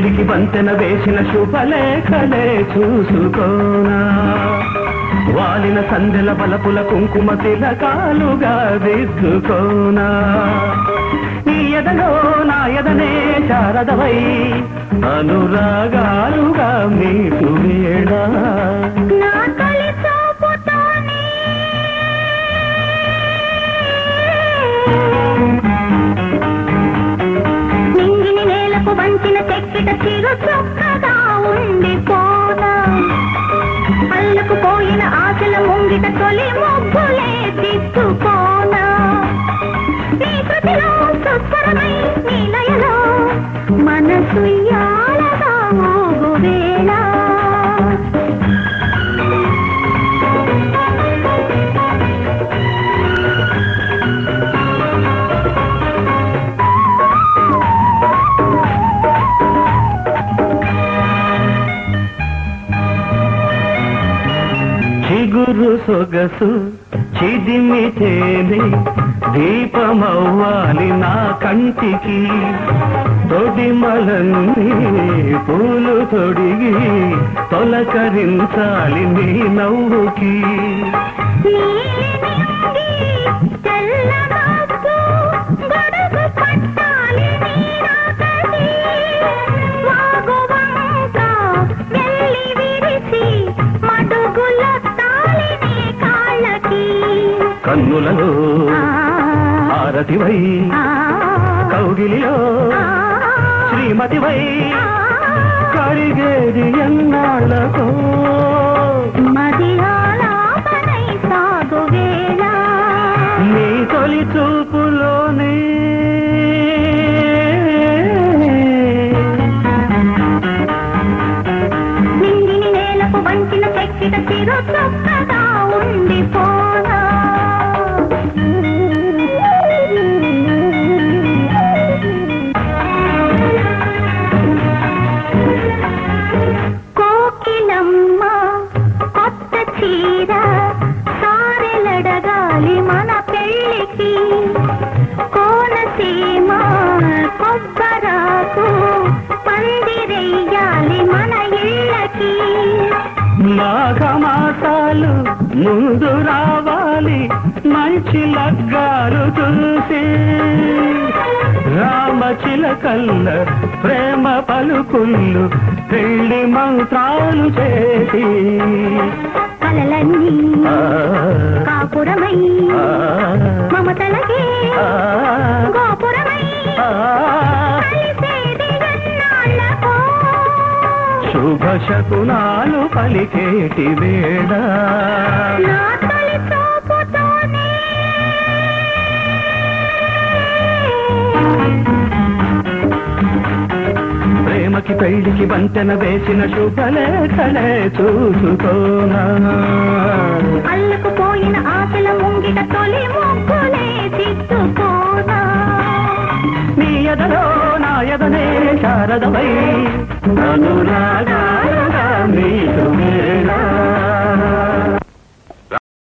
పెళ్లికి వంతెన వేసిన శుభలేఖలే చూసుకోనా వాలిన సందెల బలపుల కుంకుమ తిలకాలుగా దిద్దుకోనా నీ ఎదలో నా ఎదనే శారదవై అనురాగాలుగా మీకు వేళ నా తొలి చూపుతోనే నింగిని నేలకు వంచిన చెక్కిట చిరు చొక్కగా ఉండిపోనా పళ్ళకు పోయిన ఆశల ముంగిట తొలి ముగ్గులే దిక్కుకోనా నీ కృతిలో సుస్వరమై నీ లయలో మనసు యాలగా మోగు వేళ చిగురు సొగసు చిదిమితేనే దీపమవ్వాలి నా కంటికి తొడిమలన్నీ పూలు తొడిగి తొలకరించాలి నీ నవ్వుకి నీలినింగి తెల్లమబ్బు గొడుగు పట్టాలి నీరాకటి. వాగువంక వెళ్ళి విరిసి మడుగులొత్తాలి నీ కాళ్ళకి. కన్నులలో ఆ, హారతివై ఆ, కౌగిలిలో ఆ, శ్రీమతివై ఆ, కరిగేది ఎన్నాళ్ళకో మది ఆలాపనై సాగు వేళ నీ తొలి చూపులోనే నింగిని నేలకు వంచిన చెక్కిట చిరు చొక్కగా ఉండిపోనా కోకిలమ్మ కొత్త చీర సారెలడగాలి మన పెళ్ళికి కోనసీమ కొబ్బరాకు పందిరెయ్యాలి మన ఇళ్ళకి మాఘమాసాలు ముందు రావాలి మంచి లగ్గాలు చూసి రామచిలకల్ల ప్రేమ పలుకుళ్ళు పెళ్లి మంత్రాలు చేసి కలలన్నీ ఆ, కాపురమై ఆ, మమతలకే ఆ, గోపురమై ఆ. కలిసేది ఎన్నాళ్ళకో. శుభ శకునాలు పలికేటి వేళ నా తొలి చూపుతోనే ప్రేమకి పెళ్లికి వంతెన వేసిన శుభలేఖలే చూసుకోనా అల్లకు పోయిన ఆశల ముంగిట తొలి ముగ్గులే దిద్దుకోనా నీ ఎదలో నా ఎదనే శారదవై అనురాగాలుగా నీకు వేళ